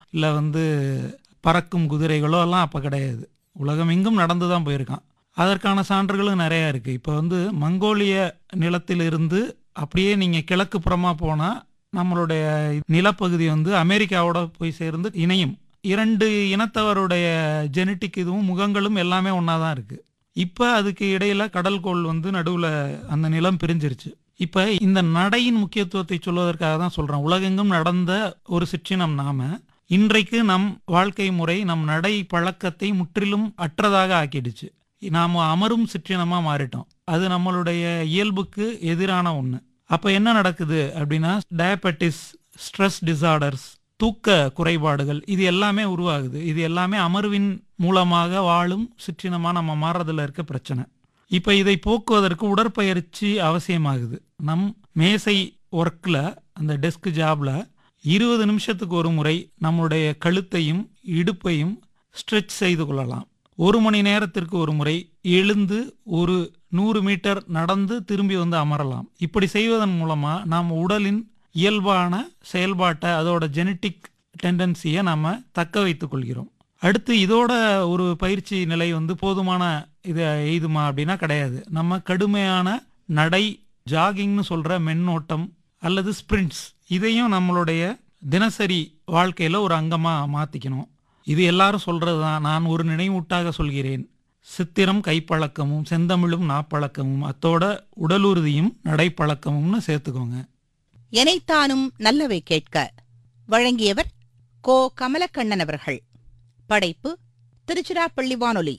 இல்லை வந்து பறக்கும் குதிரைகளோ எல்லாம் அப்போ கிடையாது உலகம் எங்கும் நடந்து தான் போயிருக்கான் அதற்கான சான்றுகளும் நிறையா இருக்குது இப்போ வந்து மங்கோலிய நிலத்திலிருந்து அப்படியே நீங்கள் கிழக்கு புறமாக போனால் நம்மளுடைய நிலப்பகுதி வந்து அமெரிக்காவோட போய் சேர்ந்து இணையும் இரண்டு இனத்தவருடைய ஜெனட்டிக் இதுவும் முகங்களும் எல்லாமே ஒன்றா தான் இருக்குது இப்போ அதுக்கு இடையில கடல்கோள் வந்து நடுவில் அந்த நிலம் பிரிஞ்சிருச்சு இப்போ இந்த நடையின் முக்கியத்துவத்தை சொல்வதற்காக தான் சொல்கிறேன் உலகெங்கும் நடந்த ஒரு சிற்றினம் நாம இன்றைக்கு நம் வாழ்க்கை முறை நம் நடை பழக்கத்தை முற்றிலும் அற்றதாக ஆக்கிடுச்சு நாம் அமரும் சிற்றினமாக மாறிட்டோம் அது நம்மளுடைய இயல்புக்கு எதிரான ஒன்று அப்போ என்ன நடக்குது அப்படின்னா டயபெட்டிஸ் ஸ்ட்ரெஸ் டிசார்டர்ஸ் தூக்க குறைபாடுகள் இது எல்லாமே உருவாகுது இது எல்லாமே அமர்வின் மூலமாக வாழும் சிற்றினமாக நம்ம மாறுறதுல இருக்க பிரச்சனை இப்போ இதை போக்குவதற்கு உடற்பயிற்சி அவசியமாகுது நம் மேசை ஒர்க்கில் அந்த டெஸ்க் ஜாப்ல இருபது நிமிஷத்துக்கு ஒரு முறை நம்முடைய கழுத்தையும் இடுப்பையும் ஸ்ட்ரெச் செய்து கொள்ளலாம் ஒரு மணி நேரத்திற்கு ஒரு முறை எழுந்து ஒரு நூறு மீட்டர் நடந்து திரும்பி வந்து அமரலாம் இப்படி செய்வதன் மூலமா நாம் உடலின் இயல்பான செயல்பாட்டை அதோட ஜெனட்டிக் டெண்டன்சியை நாம் தக்க வைத்துக் கொள்கிறோம் அடுத்து இதோட ஒரு பயிற்சி நிலை வந்து போதுமான இது எய்துமா அப்படின்னா கிடையாது நம்ம கடுமையான நடை ஜாகிங்னு சொல்ற மென்னோட்டம் அல்லது ஸ்பிரிண்ட்ஸ் இதையும் நம்மளுடைய தினசரி வாழ்க்கையில ஒரு அங்கமா மாத்திக்கணும் இது எல்லாரும் சொல்றது தான் நான் ஒரு நினைவூட்டாக சொல்கிறேன் சித்திரம் கைப்பழக்கமும் செந்தமிழும் நாப்பழக்கமும் அத்தோட உடலுறுதியும் நடைப்பழக்கமும்னு சேர்த்துக்கோங்க எனைத்தானும் நல்லவை கேட்க வழங்கியவர் கோ கமலக்கண்ணன் அவர்கள் படைப்பு திருச்சிராப்பள்ளி வானொலி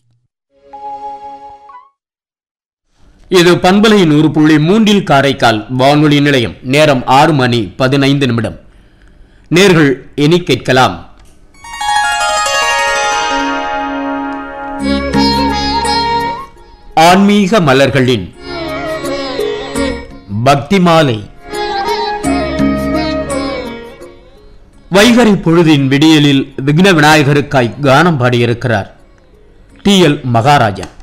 இது பண்பலை நூறு புள்ளி மூன்றில் காரைக்கால் வானொலி நிலையம் நேரம் ஆறு மணி பதினைந்து நிமிடம் நேர்கள் இனி கேட்கலாம் ஆன்மீக மலர்களின் பக்தி மாலை வைகரை பொழுதின் விடியலில் விக்ன விநாயகருக்காய் கானம் பாடியிருக்கிறார் டி எல் மகாராஜன்